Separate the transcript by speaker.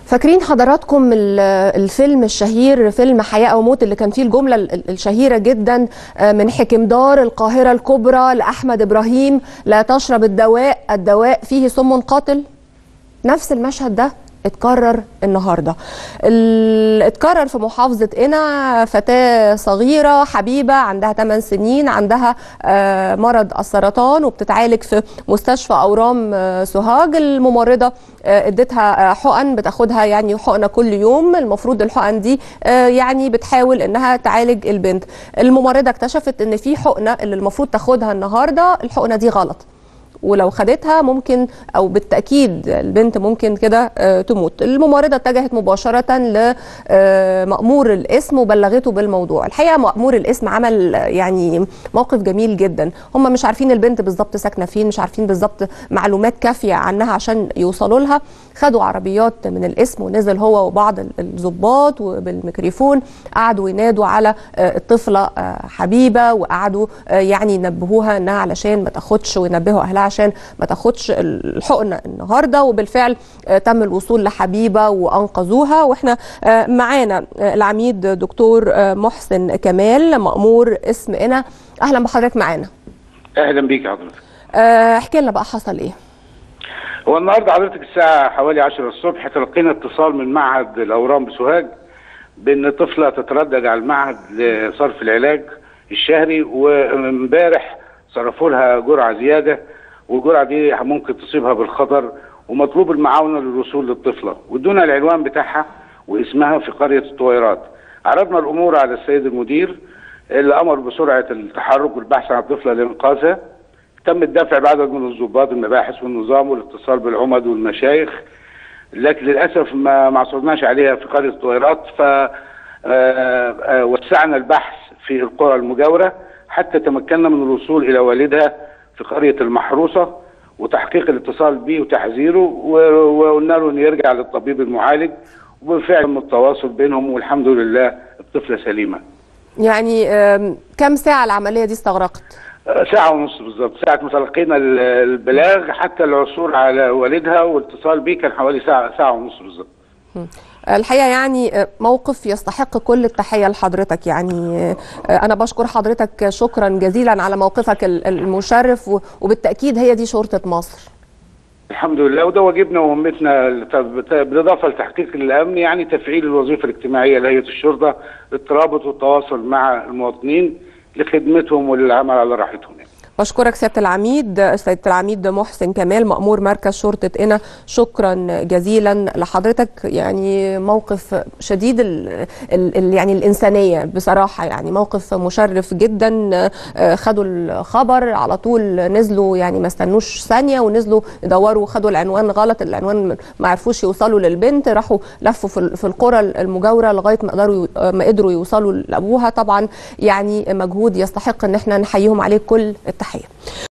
Speaker 1: فاكرين حضراتكم ال- الفيلم الشهير فيلم حياة أو موت اللي كان فيه الجملة ال- ال- الشهيرة جدا آه، من حكمدار القاهرة الكبرى لأحمد إبراهيم لا تشرب الدواء الدواء فيه سم قاتل نفس المشهد ده اتكرر النهارده ال- اتكرر في محافظه قنا فتاه صغيره حبيبه عندها 8 سنين عندها آه، مرض السرطان وبتتعالج في مستشفى اورام آه، سوهاج الممرضه آه، اديتها آه، حقن بتاخدها يعني حقنه كل يوم المفروض الحقن دي آه، يعني بتحاول انها تعالج البنت الممرضه اكتشفت ان في حقنه اللي المفروض تاخدها النهارده الحقنه دي غلط ولو خدتها ممكن او بالتاكيد البنت ممكن كده آه، تموت الممرضه اتجهت مباشره لمامور الاسم وبلغته بالموضوع الحقيقه مامور الاسم عمل آه، يعني موقف جميل جدا هم مش عارفين البنت بالظبط ساكنه فين مش عارفين بالظبط معلومات كافيه عنها عشان يوصلوا لها خدوا عربيات من الاسم ونزل هو وبعض ال- الضباط وبالميكروفون قعدوا ينادوا على آه، الطفله آه، حبيبه وقعدوا آه، يعني ينبهوها انها علشان ما تاخدش وينبهوا اهلها عشان ما تاخدش الحقنه النهارده وبالفعل آه، تم الوصول لحبيبه وانقذوها واحنا آه، معانا آه، العميد دكتور آه، محسن كمال مامور اسم قنا اهلا بحضرتك معانا
Speaker 2: اهلا بيك يا حضرتك
Speaker 1: آه، احكي لنا بقى حصل ايه
Speaker 2: هو النهارده حضرتك الساعه حوالي 10 الصبح تلقينا اتصال من معهد الاورام بسوهاج بان طفله تتردد على المعهد لصرف العلاج الشهري وامبارح صرفوا لها جرعه زياده والجرعه دي ممكن تصيبها بالخطر ومطلوب المعاونه للوصول للطفله وادونا العنوان بتاعها واسمها في قريه الطويرات عرضنا الامور على السيد المدير اللي امر بسرعه التحرك والبحث عن الطفله لانقاذها تم الدفع بعدد من الضباط المباحث والنظام والاتصال بالعمد والمشايخ لكن للاسف ما ما عثرناش عليها في قريه الطويرات ف آه، آه، وسعنا البحث في القرى المجاوره حتى تمكنا من الوصول الى والدها في قريه المحروسه وتحقيق الاتصال به وتحذيره و- وقلنا له انه يرجع للطبيب المعالج وبالفعل تم التواصل بينهم والحمد لله الطفله سليمه.
Speaker 1: يعني آم، كم ساعه العمليه دي استغرقت
Speaker 2: ساعة ونص بالظبط ساعة ما تلقينا ال- البلاغ حتى العثور على والدها والاتصال بيه كان حوالي ساعة ساعة ونص بالظبط
Speaker 1: الحقيقه يعني موقف يستحق كل التحيه لحضرتك يعني انا بشكر حضرتك شكرا جزيلا على موقفك المشرف و- وبالتاكيد هي دي شرطه مصر
Speaker 2: الحمد لله وده واجبنا ومهمتنا طب- بالإضافة لتحقيق الأمن يعني تفعيل الوظيفة الاجتماعية لهيئة الشرطة الترابط والتواصل مع المواطنين لخدمتهم وللعمل على راحتهم يعني.
Speaker 1: بشكرك سياده العميد سياده العميد محسن كمال مامور مركز شرطه قنا شكرا جزيلا لحضرتك يعني موقف شديد ال ال ال يعني الانسانيه بصراحه يعني موقف مشرف جدا آه، خدوا الخبر على طول نزلوا يعني ما استنوش ثانيه ونزلوا يدوروا خدوا العنوان غلط العنوان ما عرفوش يوصلوا للبنت راحوا لفوا في ال- في القرى المجاوره لغايه ما قدروا ما قدروا يوصلوا لابوها طبعا يعني مجهود يستحق ان احنا نحييهم عليه كل التحيه